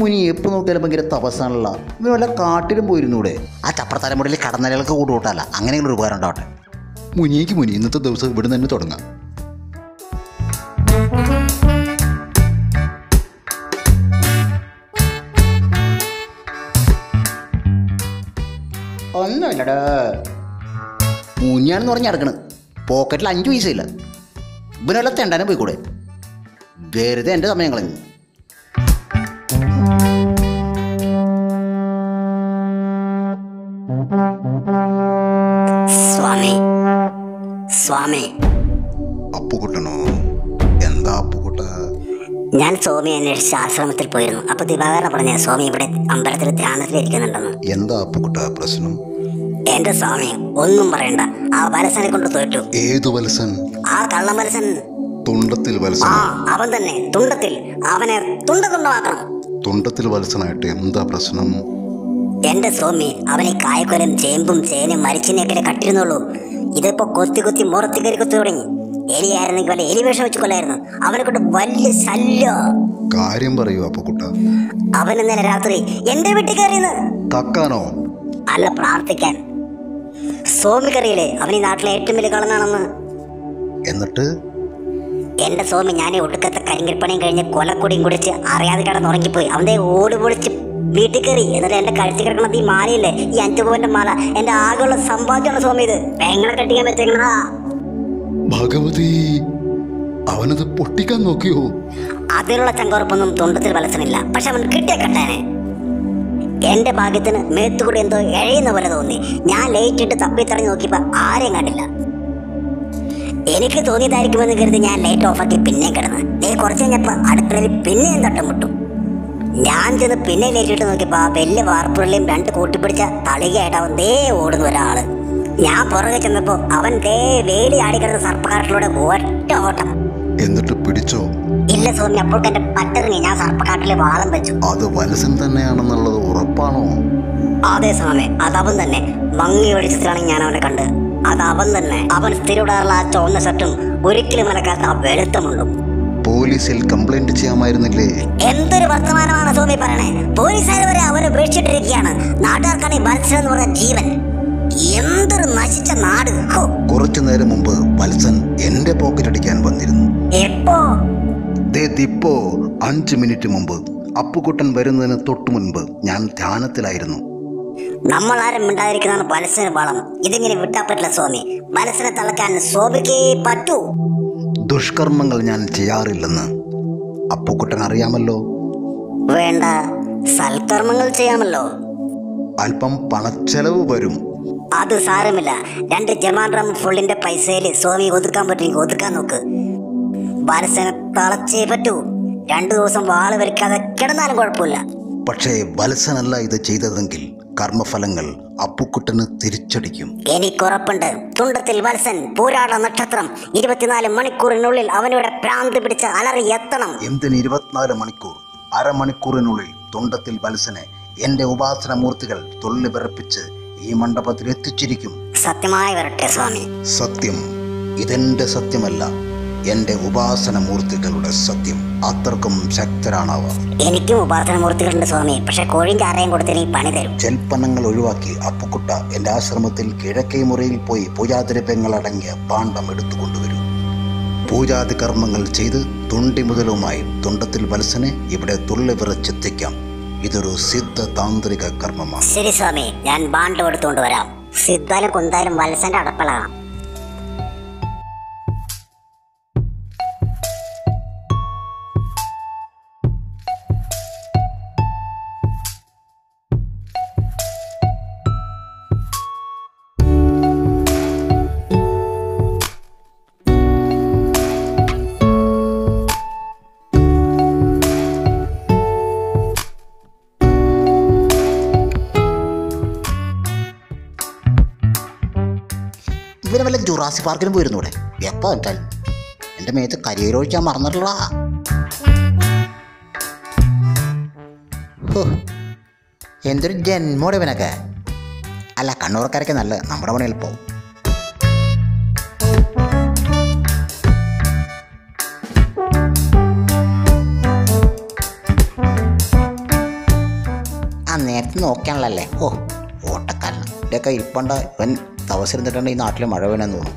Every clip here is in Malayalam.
മുനി എപ്പോൾ നോക്കിയാലും ഭയങ്കര തപസ്സാണല്ല ഇവന് വല്ല കാട്ടിലും പോയിരുന്നൂടെ ആ ചപ്പറത്തലമുടിയിൽ കടന്നലകൾക്ക് കൂട്ടുകൂട്ടല്ല അങ്ങനെയുള്ള ഒരു ഉപകാരം ഉണ്ടാവട്ടെ മുനിക്ക് മുനി ഇന്നത്തെ ദിവസം ഇവിടെ തന്നെ തുടങ്ങാം ഒന്നുമില്ലടേ മുനിയാണെന്ന് പറഞ്ഞ് നടക്കണ് പോക്കറ്റിൽ അഞ്ച് പൈസ ഇല്ല ഇവനല്ല തെണ്ടാനും പോയിക്കൂടെ വെറുതെ എൻ്റെ സമയം കളഞ്ഞു സ്വാമി സ്വാമി അപ്പുകുട്ടനോ എന്താ അപ്പുകുട്ട ഞാൻ സ്വാമി അന്വേഷിച്ച് ആശ്രമത്തിൽ പോയിരുന്നു അപ്പൊ ദിവാകരൻ പറഞ്ഞ സ്വാമി ഇവിടെ അമ്പലത്തിൽ ധ്യാനത്തിലിരിക്കുന്നുണ്ടെന്ന് എന്താ അപ്പുകുട്ട പ്രശ്നം എന്റെ സ്വാമി ഒന്നും പറയണ്ട ആ വലസനെ കൊണ്ട് തോറ്റു ഏതു വത്സൻ ആ കള്ളമലസൻ തുണ്ടത്തിൽ ആ വത്സൻ അവൻ തന്നെ തുണ്ടത്തിൽ അവനെ തുണ്ട തുണ്ടമാക്കണം തുണ്ടത്തിൽ വത്സനായിട്ട് എന്താ പ്രശ്നം എന്റെ സ്വാമി അവനെ കായക്കൊലം ചേമ്പും ചേനും മരിച്ചിനെയൊക്കെ കട്ടിരുന്നുള്ളൂ ഇതിപ്പോ കൊത്തി കൊത്തി മുറത്തി കയറി കൊത്തി തുടങ്ങി എലിയായിരുന്നെങ്കിൽ വല്ല എലി വേഷം വെച്ച് കൊല്ലായിരുന്നു അവനെ കൊണ്ട് വലിയ ശല്യോ കാര്യം പറയൂ അപ്പുകുട്ട അവൻ ഇന്നലെ രാത്രി എന്റെ വീട്ടിൽ കയറിയെന്ന് കക്കാനോ അല്ല പ്രാർത്ഥിക്കാൻ സ്വാമിക്കറിയില്ലേ അവൻ ഈ നാട്ടിലെ ഏറ്റവും വലിയ കളനാണെന്ന് എന്നിട്ട് എന്റെ സ്വാമി ഞാൻ ഒടുക്കത്തെ കരിങ്കൽപ്പണിയും കഴിഞ്ഞ് കൊലക്കൊടിയും കുടിച്ച് അറിയാതെ കിടന്ന് ഉറങ്ങിപ്പോയി അവന്റെ ഓട് പൊളിച്ച് വീട്ടിൽ കയറി എന്നിട്ട് എന്റെ കഴുത്തിൽ കിടക്കണത് ഈ മാലയില്ലേ ഈ അഞ്ചു പവന്റെ മാല എന്റെ ആകെയുള്ള സമ്പാദ്യമാണ് സ്വാമി ഇത് പെങ്ങളെ കെട്ടിക്കാൻ പറ്റേക്കണതാ ഭഗവതി അവനത് പൊട്ടിക്കാൻ നോക്കിയോ അതിനുള്ള ചങ്കുറപ്പൊന്നും തുണ്ടത്തിൽ വലസനില്ല പക്ഷെ അവൻ കിട്ടിയ കട്ടേനെ എന്റെ ഭാഗ്യത്തിന് മേത്തുകൂടി എന്തോ എഴയുന്ന പോലെ തോന്നി ഞാൻ ലൈറ്റ് ഇട്ട് തപ്പിത്തറഞ്ഞ് നോക്കിയപ്പോ ആരെയും കണ്ടില്ല എനിക്ക് തോന്നിയതായിരിക്കുമെന്ന് കരുതി ഞാൻ ലൈറ്റ് ഓഫാക്കി പിന്നെയും കിടന്ന് ദേ കുറച്ച് കഴിഞ്ഞപ്പോ അടുക്കളയിൽ പിന്നെയും തട്ടം മുട്ടു ഞാൻ ചെന്ന് പിന്നെ ലൈറ്റ് ഇട്ട് നോക്കിയപ്പോ ആ വലിയ വാർപ്പുള്ളിയും രണ്ട് കൂട്ടിപ്പിടിച്ച തളികയായിട്ട് അവൻ ദേ ഓടുന്ന ഒരാള് ഞാൻ പുറകെ ചെന്നപ്പോ അവൻ ദേ വേലി ആടിക്കിടന്ന സർപ്പക്കാട്ടിലൂടെ ഒറ്റ ഓട്ടം എന്നിട്ട് പിടിച്ചോ ഇല്ല സ്വാമി അപ്പോൾക്ക് എന്റെ പറ്റിറങ്ങി ഞാൻ സർപ്പക്കാട്ടിലെ വാളം വെച്ചു അത് വത്സൻ തന്നെയാണെന്നുള്ളത് ഉറപ്പാണോ അതെ സ്വാമി അത് അവൻ തന്നെ മങ്ങി വെളിച്ചത്തിലാണ് ഞാൻ അവനെ കണ്ട് അത് അവൻ തന്നെ അവൻ സ്ഥിരവിടാറുള്ള ആ ചുവന്ന ഷർട്ടും ഒരിക്കലും മലക്കാത്ത ആ വെളുത്ത മുണ്ടും പോലീസിൽ കംപ്ലൈന്റ് ചെയ്യാമായിരുന്നില്ലേ എന്തൊരു വർത്തമാനമാണ് സ്വാമി പറയണേ പോലീസുകാർ വരെ അവനെ ഉപേക്ഷിച്ചിട്ടിരിക്കുകയാണ് നാട്ടുകാർക്കാണ് ഈ മത്സരം എന്ന് പറഞ്ഞ ജീവൻ എന്തൊരു നശിച്ച നാട് ഹോ, കുറച്ചു നേരം മുമ്പ് വത്സൻ എന്റെ പോക്കറ്റ് അടിക്കാൻ വന്നിരുന്നു എപ്പോ ദേ ദിപ്പോ അഞ്ച് മിനിറ്റ് മുമ്പ് അപ്പുകുട്ടൻ വരുന്നതിന് തൊട്ടു മുൻപ് ഞാൻ ധ്യാനത്തിലായിരുന്നു നമ്മൾ ആരും മിണ്ടാതിരിക്കുന്നതാണ് മനസ്സിന് ബളം ഇതിങ്ങനെ വിട്ടാ പറ്റില്ല സ്വാമി മനസ്സിനെ തളക്കാൻ സ്വാമിക്കേ പറ്റൂ ദുഷ്കർമ്മങ്ങൾ ഞാൻ ചെയ്യാറില്ലെന്ന് അപ്പുക്കുട്ടൻ അറിയാമല്ലോ വേണ്ട സൽക്കർമ്മങ്ങൾ ചെയ്യാമല്ലോ അല്പം പണച്ചെലവ് വരും അത് സാരമില്ല രണ്ട് ജമാൻ റം ഫുള്ളിന്റെ പൈസയിൽ സ്വാമി ഒതുക്കാൻ പറ്റുമെങ്കിൽ ഒതുക്കാൻ നോക്ക് മനസ്സിനെ തളച്ചേ പറ്റൂ രണ്ടു ദിവസം വാള് വലിക്കാതെ കിടന്നാലും കുഴപ്പമില്ല പക്ഷേ വത്സനല്ല ഇത് ചെയ്തതെങ്കിൽ കർമ്മഫലങ്ങൾ അപ്പുക്കുട്ടന് തിരിച്ചടിക്കും എനിക്കുറപ്പുണ്ട് തുണ്ടത്തിൽ വത്സൻ പൂരാട നക്ഷത്രം ഇരുപത്തിനാല് മണിക്കൂറിനുള്ളിൽ അവനിവിടെ ഭ്രാന്ത് പിടിച്ച് അലറി എത്തണം എന്തിന് ഇരുപത്തിനാല് മണിക്കൂർ അരമണിക്കൂറിനുള്ളിൽ തുണ്ടത്തിൽ വത്സനെ എന്റെ ഉപാസന മൂർത്തികൾ തൊള്ളി വിറപ്പിച്ച് ഈ മണ്ഡപത്തിൽ എത്തിച്ചിരിക്കും സത്യമായി വരട്ടെ സ്വാമി സത്യം ഇതെന്റെ സത്യമല്ല എന്റെ ഉപാസന മൂർത്തികളുടെ സത്യം അത്രക്കും ശക്തരാണവർ എനിക്കും ഉപാസന മൂർത്തികളുണ്ട് സ്വാമി പക്ഷെ കോഴിയും ചാറയും കൊടുത്ത് നീ പണി തരും ജൽപ്പനങ്ങൾ ഒഴിവാക്കി അപ്പുക്കുട്ട എന്റെ ആശ്രമത്തിൽ കിഴക്കേ മുറിയിൽ പോയി പൂജാദ്രവ്യങ്ങൾ അടങ്ങിയ പാണ്ഡം എടുത്തുകൊണ്ടുവരൂ പൂജാതി കർമ്മങ്ങൾ ചെയ്ത് തുണ്ടി മുതലുമായി തുണ്ടത്തിൽ വത്സനെ ഇവിടെ തുള്ളി വിറച്ചെത്തിക്കാം ഇതൊരു സിദ്ധ താന്ത്രിക കർമ്മമാണ് ശരി സ്വാമി ഞാൻ ബാണ്ട് എടുത്തുകൊണ്ട് വരാം സിദ്ധാലും കുന്താലും വത്സന്റെ അടപ്പളാണ് ഇവന് വല്ല ജുറാസി പാർക്കിലും പോയിരുന്നു ഇവിടെ എപ്പോ വെച്ചാൽ എൻ്റെ മേത്ത് കരിയേരൊഴിക്കാൻ മറന്നിട്ടുള്ള എന്തൊരു ജന്മോടെ ഇവനൊക്കെ അല്ല കണ്ണൂർക്കാരൊക്കെ നല്ല നമ്മുടെ പണി എളുപ്പവും നോക്കിയാണല്ലേ ഓ ഓട്ടക്കാരൻ ഇവിടെയൊക്കെ ഇരിപ്പണ്ട ഇവൻ തവസരുന്നിട്ടുണ്ട് ഈ നാട്ടിൽ മഴ വീണെന്ന് തോന്നുന്നു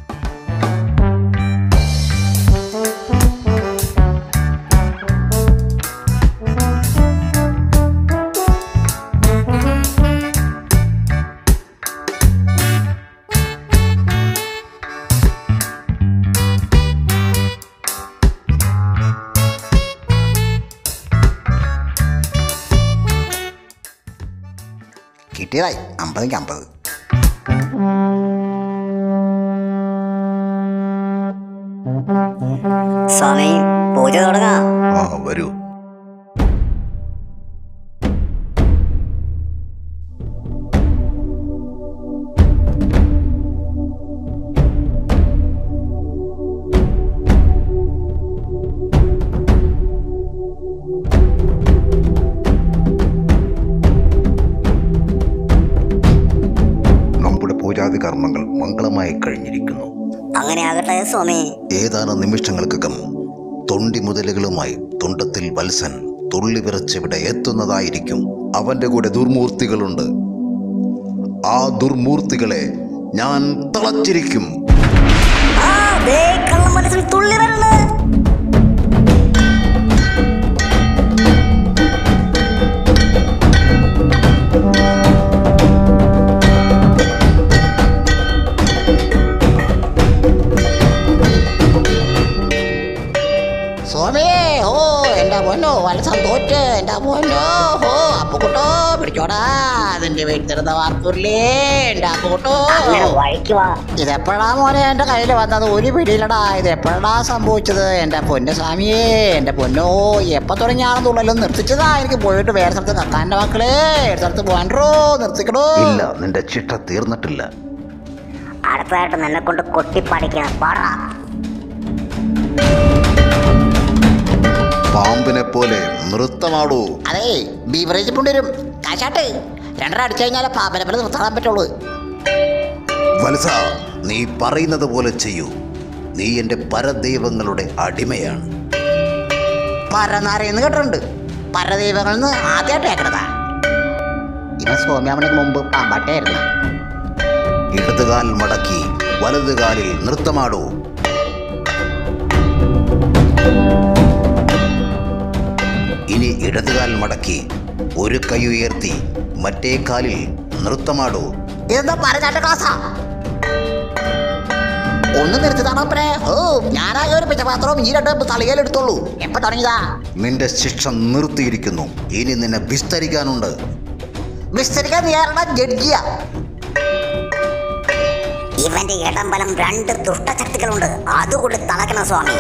കിട്ടിയതായി അമ്പതെങ്കിൽ അമ്പത് സ്വാമി പൂജ തുടങ്ങാം ആ വരൂ നമ്മുടെ പൂജാതി കർമ്മങ്ങൾ മംഗളമായി കഴിഞ്ഞിരിക്കുന്നു അങ്ങനെ ആകട്ടെ സ്വാമി ഏതാനും നിമിഷങ്ങൾക്കകം തൊണ്ടി മുതലുകളുമായി തുണ്ടത്തിൽ വത്സൻ തുള്ളി വിറച്ചിവിടെ എത്തുന്നതായിരിക്കും അവന്റെ കൂടെ ദുർമൂർത്തികളുണ്ട് ആ ദുർമൂർത്തികളെ ഞാൻ തളച്ചിരിക്കും ആ ദേ കള്ളം മനസ്സിൽ തുള്ളി വരണേ സ്വാമിയേ ഓ എൻ്റെ പൊന്നോ വലസം തോറ്റ് എൻ്റെ പൊന്നോ ഓ അപ്പുക്കുട്ടോ പിടിച്ചോടാ അതിൻ്റെ വീട്ടിലിരുന്ന വാർത്തൂരിലേ എൻ്റെ അപ്പുക്കുട്ടോ അങ്ങനെ വഴിക്കുവാ ഇതെപ്പോഴാ മോനെ എൻ്റെ കയ്യിൽ വന്നത് ഒരു പിടിയിലടാ ഇത് എപ്പോഴാ സംഭവിച്ചത് എൻ്റെ പൊന്നു സ്വാമിയേ എൻ്റെ പൊന്നോ എപ്പോൾ തുടങ്ങിയാണെന്നുള്ളല്ലോ നിർത്തിച്ചതാ എനിക്ക് പോയിട്ട് വേറെ സ്ഥലത്ത് കക്കാൻ്റെ മക്കളെ ഒരു സ്ഥലത്ത് പോകാൻറോ നിർത്തിക്കടോ ഇല്ല നിന്റെ ചിട്ട തീർന്നിട്ടില്ല അടുത്തതായിട്ട് നിന്നെ കൊണ്ട് കൊട്ടിപ്പാടിക്കണം പാടാ പാമ്പിനെ പോലെ നൃത്തമാടൂ അതേ ബീവറേജ് കൊണ്ടുവരും കാശാട്ട് രണ്ടര അടിച്ചു കഴിഞ്ഞാലേ പാമ്പനെ പോലെ നിർത്താൻ പറ്റുള്ളൂ വത്സ നീ പറയുന്നത് പോലെ ചെയ്യൂ നീ എൻ്റെ പരദൈവങ്ങളുടെ അടിമയാണ് പരനാരയെന്ന് കേട്ടിട്ടുണ്ട് പരദൈവങ്ങളിൽ നിന്ന് ആദ്യമായിട്ട് കേൾക്കണതാ ഇവൻ സ്വാമിയാമനക്ക് മുമ്പ് പാമ്പാട്ടായിരുന്നു ഇടതുകാൽ മടക്കി വലതുകാലിൽ നൃത്തമാടൂ ഇനി ഇടതുകാൽ മടക്കി ഒരു കൈ ഉയർത്തി മറ്റേ കാലിൽ നൃത്തമാടൂ ഇതെന്താ പരചാട്ട ക്ലാസ്സാ ഒന്ന് നിർത്തിതാണപ്പനെ ഓ ഞാനായ ഒരു പിച്ചപാത്രവും ഈ രണ്ട് തളികയിലെടുത്തോളൂ എപ്പോ തുടങ്ങിയതാ നിന്റെ ശിക്ഷ നിർത്തിയിരിക്കുന്നു ഇനി നിന്നെ വിസ്തരിക്കാനുണ്ട് വിസ്തരിക്കാൻ നീയാരണ ജഡ്ജിയാ ഇവന്റെ ഇടംബലം രണ്ട് ദുഷ്ടശക്തികളുണ്ട് അതുകൂടി തളയ്ക്കണം സ്വാമി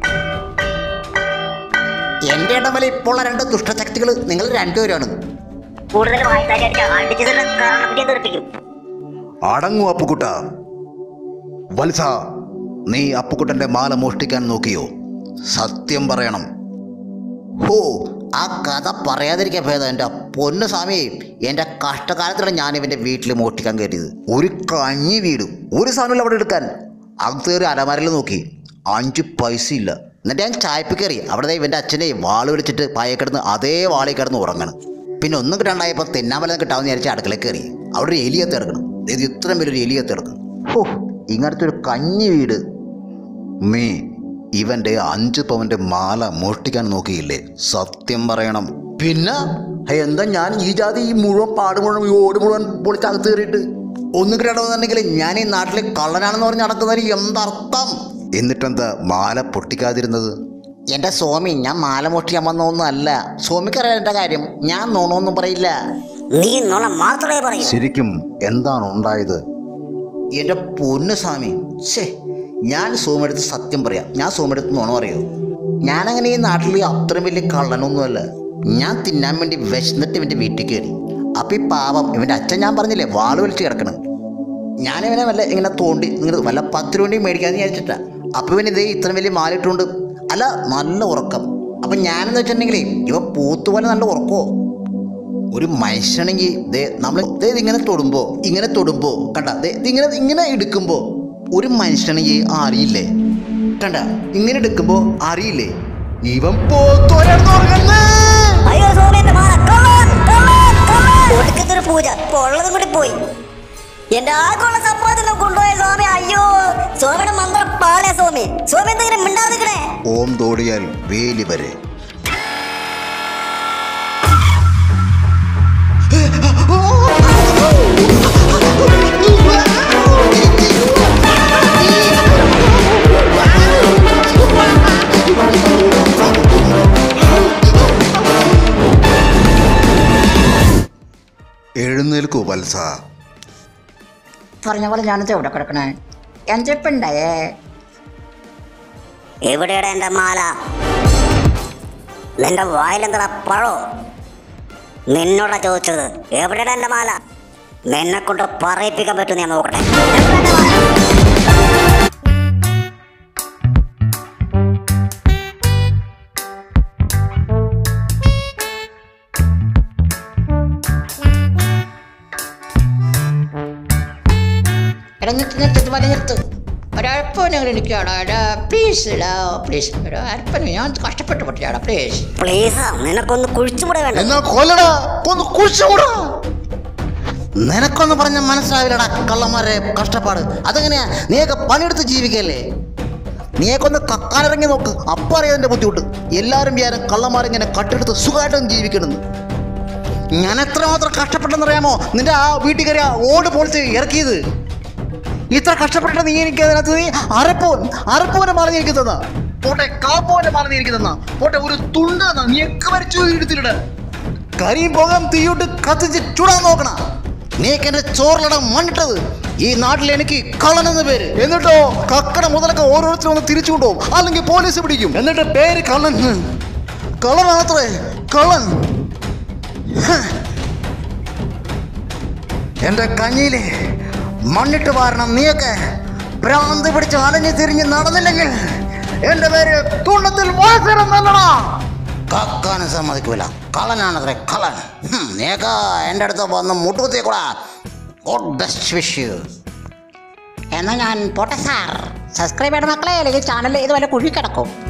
എന്റെ ഇടമല ഇപ്പോൾ ഉള്ള രണ്ട് ദുഷ്ടശക്തികൾ നിങ്ങൾ രണ്ടുപേരാണ് കൂടുതൽ വായ്പാടി അടിച്ചതിന് കാരണം പിടിയെ തെറിപ്പിക്കും അടങ്ങു അപ്പുക്കുട്ട വത്സ നീ അപ്പുക്കുട്ടന്റെ മാല മോഷ്ടിക്കാൻ നോക്കിയോ സത്യം പറയണം ഹോ ആ കഥ പറയാതിരിക്കാൻ ഭേദം എൻ്റെ പൊന്നു സ്വാമി എൻ്റെ കഷ്ടകാലത്തിലാണ് ഞാൻ ഇവൻ്റെ വീട്ടിൽ മോട്ടിക്കാൻ കയറിയത് ഒരു കഞ്ഞി വീടും ഒരു സാധനമില്ല അവിടെ എടുക്കാൻ അകത്ത് കയറി അലമാരയിൽ നോക്കി അഞ്ച് പൈസ ഇല്ല എന്നിട്ട് ഞാൻ ചായപ്പ് കയറി അവിടെ ദേ ഇവൻ്റെ അച്ഛനെ വാള് വിളിച്ചിട്ട് പായ കിടന്ന് അതേ വാളിൽ കിടന്ന് ഉറങ്ങണം പിന്നെ ഒന്നും കിട്ടാണ്ടായപ്പോൾ തിന്നാമല കിട്ടാമെന്ന് വിചാരിച്ച് അടുക്കളയിൽ കയറി അവിടെ ഒരു എലിയത്ത് കിടക്കണം ഇത് ഇത്രയും വലിയൊരു എലിയത്ത് കിടക്കണം ഹോ ഇങ്ങനത്തെ ഒരു കഞ്ഞി വീട് നീ ഇവന്റെ അഞ്ച് പവന്റെ മാല മോഷ്ടിക്കാൻ നോക്കിയില്ലേ സത്യം പറയണം പിന്നെ ഹേ, എന്താ ഞാൻ ഈ ജാതി ഈ മുഴുവൻ പാട് മുഴുവൻ ഈ ഓട് മുഴുവൻ പൊളിച്ചകത്ത് കയറിയിട്ട് ഒന്നും കിട്ടണമെന്നുണ്ടെങ്കിൽ ഞാൻ ഈ നാട്ടിലെ കള്ളനാണെന്ന് പറഞ്ഞ് നടക്കുന്നതിന് എന്തർത്ഥം എന്നിട്ടെന്താ മാല പൊട്ടിക്കാതിരുന്നത് എൻ്റെ സ്വാമി ഞാൻ മാല മോഷ്ടിക്കാൻ വന്നതൊന്നും അല്ല സ്വാമിക്കറിയാം എൻ്റെ കാര്യം ഞാൻ നോണമൊന്നും പറയില്ല നീ നുണ മാത്രമേ പറയൂ ശരിക്കും എന്താണ് ഉണ്ടായത് എൻ്റെ പൊന്നു സ്വാമി ഛേ ഞാൻ സോമെടുത്ത് സത്യം പറയാം ഞാൻ സോമെടുത്ത് നുണ പറയൂ ഞാനങ്ങനെ ഈ നാട്ടിൽ അത്രയും വലിയ കള്ളനൊന്നുമല്ല ഞാൻ തിന്നാൻ വേണ്ടി വിശന്നിട്ട് ഇവൻ്റെ വീട്ടിൽ കയറി അപ്പം ഈ പാവം ഇവൻ്റെ അച്ഛൻ ഞാൻ പറഞ്ഞില്ലേ വാള് വലിച്ച് കിടക്കണം ഞാനിവനെ വല്ല ഇങ്ങനെ തോണ്ടി ഇങ്ങനെ വല്ല പത്ത് രൂപ മേടിക്കാമെന്ന് വിചാരിച്ചിട്ടാ അപ്പം ഇവൻ ഇതേ ഇത്രയും വലിയ മാലിട്ടുണ്ട് അല്ല നല്ല ഉറക്കം അപ്പം ഞാനെന്ന് വെച്ചിട്ടുണ്ടെങ്കിലേ ഇവ പൂത്തുപോലെ നല്ല ഉറക്കമോ ഒരു മനുഷ്യനാണെങ്കിൽ ദേ നമ്മൾ ദേ ഇങ്ങനെ തൊടുമ്പോ ഇങ്ങനെ തൊടുമ്പോ കണ്ട ദേ ഇങ്ങനെ ഇങ്ങനെ എടുക്കുമ്പോ ഒരു മനുഷ്യനാണെങ്കിൽ അറിയില്ലേ കണ്ട ഇങ്ങനെ എടുക്കുമ്പോ അറിയില്ലേ ഇവൻ പോത്തോരാണെന്ന് ഉറങ്ങുന്നേ അയ്യോ സ്വാമി എന്റെ മാല കള്ളൻ കള്ളൻ കള്ളൻ ഒടുക്കത്തൊരു പൂജ ഇപ്പൊ ഉള്ളതും കൂടി പോയി എന്റെ ആക്കുള്ള സമ്പാദനം കൊണ്ടുപോയ സ്വാമി അയ്യോ സ്വാമിയുടെ മന്ത്രം പാളേ സ്വാമി സ്വാമി എന്തെങ്കിലും മിണ്ടാതിരിക്കണേ ഓം തോടിയാൽ വേലി വരെ എഴുന്നേൽക്കൂ വത്സ പറഞ്ഞ പോലെ ഞാനത് എവിടെ കിടക്കണേ എന്തിപ്പുണ്ടായേ എവിടെയാണ് എന്റെ മാല നിന്റെ വായിലെന്താ പഴോ നിന്നോടാ ചോദിച്ചത് എവിടെയാണ് എന്റെ മാല നിന്നെ കൊണ്ട് പറയിപ്പിക്കാൻ പറ്റും ഞാൻ നോക്കട്ടെ എവിടെയാ എന്റെ മാല? എടാ നിർത്ത് നിർത്ത് ഇത് മതി നിർത്ത് ഒരൽപ്പം ഞങ്ങൾ എനിക്കാടാ പ്ലീസ് ഇടാ പ്ലീസ് ഒരു അല്പം ഞാൻ കഷ്ടപ്പെട്ട് പൊട്ടിയാടാ പ്ലീസ് പ്ലീസ് നിനക്കൊന്ന് കുഴിച്ചുകൂടെ വേണ്ട എന്നാ കൊല്ലടാ ഒന്ന് കുഴിച്ചുകൂടാ നിനക്കൊന്ന് പറഞ്ഞ മനസ്സിലാവില്ലടാ കള്ളന്മാരെ കഷ്ടപ്പാട് അതെങ്ങനെയാ നീയൊക്കെ പണിയെടുത്ത് ജീവിക്കല്ലേ നീയൊക്കെ ഒന്ന് കക്കാനിറങ്ങി നോക്ക് അപ്പം അറിയാം അതിൻ്റെ ബുദ്ധിമുട്ട് എല്ലാവരും വിചാരം കള്ളന്മാരിങ്ങനെ കട്ടെടുത്ത് സുഖമായിട്ടൊന്നും ജീവിക്കണമെന്ന് ഞാൻ എത്രമാത്രം കഷ്ടപ്പെട്ടെന്നറിയാമോ നിന്റെ ആ വീട്ടിൽ കയറി ആ ഓട് പൊളിച്ച് ഇറക്കിയത് ഇത്ര കഷ്ടപ്പെട്ടിട്ട് നീ എനിക്ക് അതിനകത്ത് നീ അരപ്പോൻ അരപ്പോനെ മാറി നീ എനിക്ക് തന്ന പോട്ടെ കാപ്പോനെ മാറി നീ എനിക്ക് തന്ന പോട്ടെ ഒരു തുണ്ട് തന്ന നീ ഒക്കെ വരച്ചു എടുത്തിട്ട് കരിയും പോകാൻ തീയോട്ട് കത്തിച്ച് ചൂടാൻ നോക്കണ നീക്ക് എന്റെ ചോറിലട മണ്ണിട്ടത് ഈ നാട്ടിൽ എനിക്ക് കള്ളൻ എന്ന പേര് എന്നിട്ടോ കക്കട മുതലൊക്കെ ഓരോരുത്തരും ഒന്ന് തിരിച്ചു കൊണ്ടുപോകും അല്ലെങ്കിൽ പോലീസ് പിടിക്കും എന്നിട്ട് പേര് കള്ളൻ കള്ളനാണത്രേ കള്ളൻ ഹ്. എന്റെ കഞ്ഞിയിലെ മണ്ണിട്ട് വാരണം നീയൊക്കെ ഭ്രാന്ത് പിടിച്ച് അലഞ്ഞു തിരിഞ്ഞ് നടന്നില്ലെങ്കിൽ എന്റെ പേര് തുണ്ടത്തിൽ വാസരം നല്ലടാ കക്കാനും സമ്മതിക്കൂല കള്ളനാണത്രേ കള്ളൻ ഹും, നീയൊക്കെ എൻ്റെ അടുത്ത് വന്ന് മുട്ടുകുത്തിയേക്കൂടാ ഗോഡ് ബെസ്റ്റ് വിഷ് യു എന്നാൽ ഞാൻ പോട്ടെ സാർ സബ്സ്ക്രൈബ് ചെയ്യണം മക്കളെ അല്ലെങ്കിൽ ചാനൽ ഇതുപോലെ കുഴി കിടക്കും